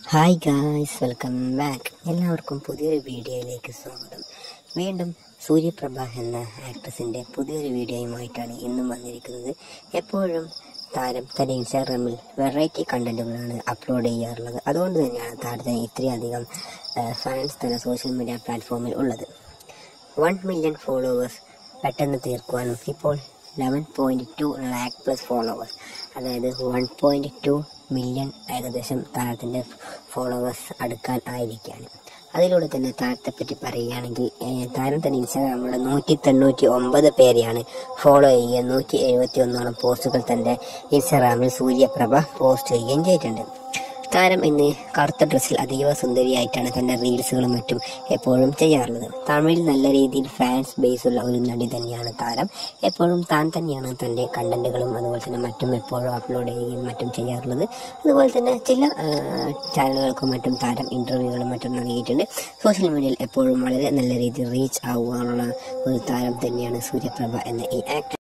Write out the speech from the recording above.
hi guys welcome back എല്ലാവർക്കും പുതിയൊരു വീഡിയോയിലേക്ക് സ്വാഗതം വീണ്ടും സൂര്യപ്രഭ എന്ന ആക്ട്രസിൻ്റെ പുതിയൊരു വീഡിയോയുമായിട്ടാണ് ഇന്നും വന്നിരിക്കുന്നത് എപ്പോഴും താരം തൻ്റെ ഇൻസ്റ്റാഗ്രാമിൽ വെറൈറ്റി കണ്ടന്റുകളാണ് അപ്ലോഡ് ചെയ്യാറുള്ളത് അതുകൊണ്ട് തന്നെയാണ് താരത്തിന് ഇത്രയധികം ഫാൻസ് തന്നെ സോഷ്യൽ മീഡിയ പ്ലാറ്റ്ഫോമിൽ ഉള്ളത് വൺ മില്യൺ ഫോളോവേഴ്സ് പെട്ടെന്ന് തീർക്കുവാനും ഇപ്പോൾ eleven point two lakh plus followers അതായത് വൺ പോയിന്റ് ടു മില്യൺ ഏകദേശം താരത്തിൻ്റെ ഫോളോവേഴ്സ് അടുക്കാൻ ആയിരിക്കുകയാണ് അതിലൂടെ തന്നെ താരത്തെ പറ്റി പറയുകയാണെങ്കിൽ ഏഹ്, താരം തന്നെ ഇൻസ്റ്റാഗ്രാമിലൂടെ നൂറ്റി തൊണ്ണൂറ്റി ഒമ്പത് പേരെയാണ് ഫോളോ ചെയ്യുക നൂറ്റി എഴുപത്തി ഒന്നോളം പോസ്റ്റുകൾ തൻ്റെ ഇൻസ്റ്റാഗ്രാമിൽ സൂര്യപ്രഭ പോസ്റ്റ് ചെയ്യുകയും ചെയ്തിട്ടുണ്ട് താരം ഇന്ന് കറുത്ത ഡ്രസ്സിൽ അതീവ സുന്ദരിയായിട്ടാണ് തന്റെ റീൽസുകളും മറ്റും എപ്പോഴും ചെയ്യാറുള്ളത് തമിഴിൽ നല്ല രീതിയിൽ ഫാൻസ് ബേസ് ഉള്ള ഒരു നടി തന്നെയാണ് താരം എപ്പോഴും താൻ തന്നെയാണ് തന്റെ കണ്ടന്റുകളും അതുപോലെ തന്നെ മറ്റും എപ്പോഴും അപ്ലോഡ് ചെയ്യുകയും മറ്റും ചെയ്യാറുള്ളത് അതുപോലെ തന്നെ ചില ആ, ചാനലുകൾക്കും മറ്റും താരം ഇന്റർവ്യൂകളും മറ്റും നൽകിയിട്ടുണ്ട് സോഷ്യൽ മീഡിയയിൽ എപ്പോഴും വളരെ നല്ല രീതിയിൽ റീച്ച് ആവാനുള്ള ഒരു താരം തന്നെയാണ് സൂര്യപ്രഭ എന്ന ഈ ആക്ടർ